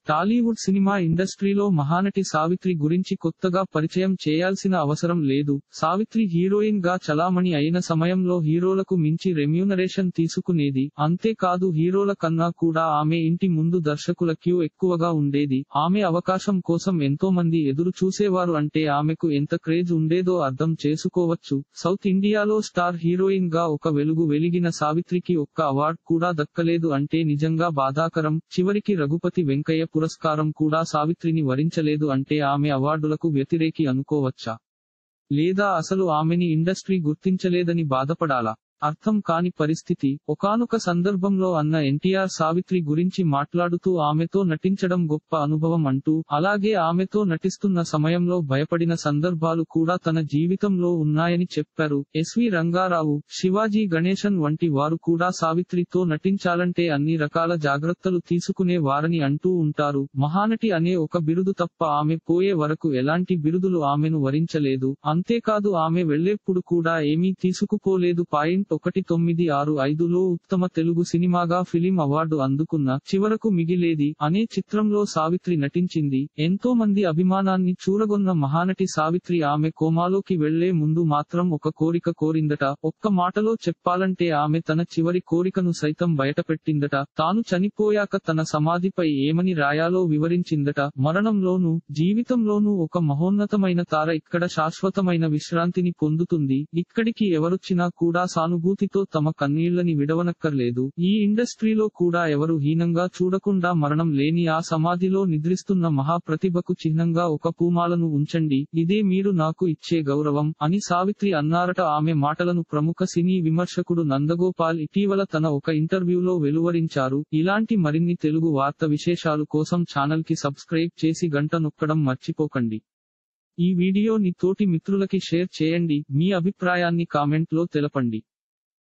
Tollywood cinema ఇండస్ట్రీలో మహానటి సావిత్రి గురించి కొత్తగా పరిచయం చేయాల్సిన అవసరం లేదు సావిత్రి హీరోయిన్ గా చలామణి అయిన సమయంలో హీరోలకు మించి రెమ్యూనరేషన్ తీసుకునేది అంతేకాదు హీరోల కన్నా కూడా ఆమె ఇంటి ముందు దర్శకుల క్యూ ఎక్కువగా ఉండేది ఆమె అవకాశం కోసం ఎంతో మంది ఎదురు చూసేవారు అంటే ఆమెకు ఎంత క్రేజ్ ఉండేదో అర్థం చేసుకోవచ్చు సౌత్ ఇండియాలో స్టార్ హీరోయిన్ గా ఒక వెలుగు వెలిగిన సావిత్రికి ఒక్క అవార్డ్ కూడా దక్కలేదు అంటే నిజంగా బాధాకరం చివరికి రఘుపతి వెంకయ్య పురస్కారం కూడా సావిత్రిని వరించలేదు అంటే ఆమె అవార్డులకు వ్యతిరేకి అనుకోవచ్చా లేదా అసలు ఆమెని ఇండస్ట్రీ గుర్తించలేదని బాధపడాలా అర్థం కాని పరిస్థితి ఒకానొక సందర్భంలో అన్న ఎన్టీఆర్ సావిత్రి గురించి మాట్లాడుతూ ఆమెతో నటించడం గొప్ప అనుభవం అంటూ అలాగే ఆమెతో నటిస్తున్న సమయంలో భయపడిన సందర్భాలు కూడా తన జీవితంలో ఉన్నాయని చెప్పారు ఎస్వి రంగారావు శివాజీ గణేశన్ వంటి వారు కూడా సావిత్రితో నటించాలంటే అన్ని రకాల జాగ్రత్తలు తీసుకునే వారని అంటూ ఉంటారు మహానటి అనే ఒక బిరుదు తప్ప ఆమె పోయే వరకు ఎలాంటి బిరుదులు ఆమెను వరించలేదు అంతేకాదు ఆమె వెళ్లేప్పుడు కూడా ఏమీ తీసుకుపోలేదు పాయింట్ ఒకటి తొమ్మిది ఆరు ఐదులో ఉత్తమ తెలుగు సినిమాగా ఫిలిం అవార్డు అందుకున్న చివరకు మిగిలేది అనే చిత్రంలో సావిత్రి నటించింది ఎంతో మంది అభిమానాన్ని చూరగొన్న మహానటి సావిత్రి ఆమె కోమాలోకి వెళ్లే ముందు మాత్రం ఒక కోరిక కోరిందట ఒక్క మాటలో చెప్పాలంటే ఆమె తన చివరి కోరికను సైతం బయటపెట్టిందట తాను చనిపోయాక తన సమాధిపై ఏమని రాయాలో వివరించిందట మరణంలోనూ జీవితంలోనూ ఒక మహోన్నతమైన తార ఇక్కడ శాశ్వతమైన విశ్రాంతిని పొందుతుంది ఇక్కడికి ఎవరొచ్చినా కూడా సానుభూతితో తమ కన్నీళ్లని విడవనక్కర్లేదు ఈ ఇండస్ట్రీలో కూడా ఎవరు హీనంగా చూడకుండా మరణం లేని ఆ సమాధిలో నిద్రిస్తున్న మహాప్రతిభకు చిహ్నంగా ఒక పూమాలను ఉంచండి ఇదే మీరు నాకు ఇచ్చే గౌరవం అని సావిత్రి అన్నారట ఆమె మాటలను ప్రముఖ సినీ విమర్శకుడు నందగోపాల్ ఇటీవల తన ఒక ఇంటర్వ్యూలో వెలువరించారు ఇలాంటి మరిన్ని తెలుగు వార్త విశేషాలు కోసం ఛానల్ కి సబ్స్క్రైబ్ చేసి గంట నొక్కడం మర్చిపోకండి ఈ వీడియోని తోటి మిత్రులకి షేర్ చేయండి మీ అభిప్రాయాన్ని కామెంట్ లో తెలపండి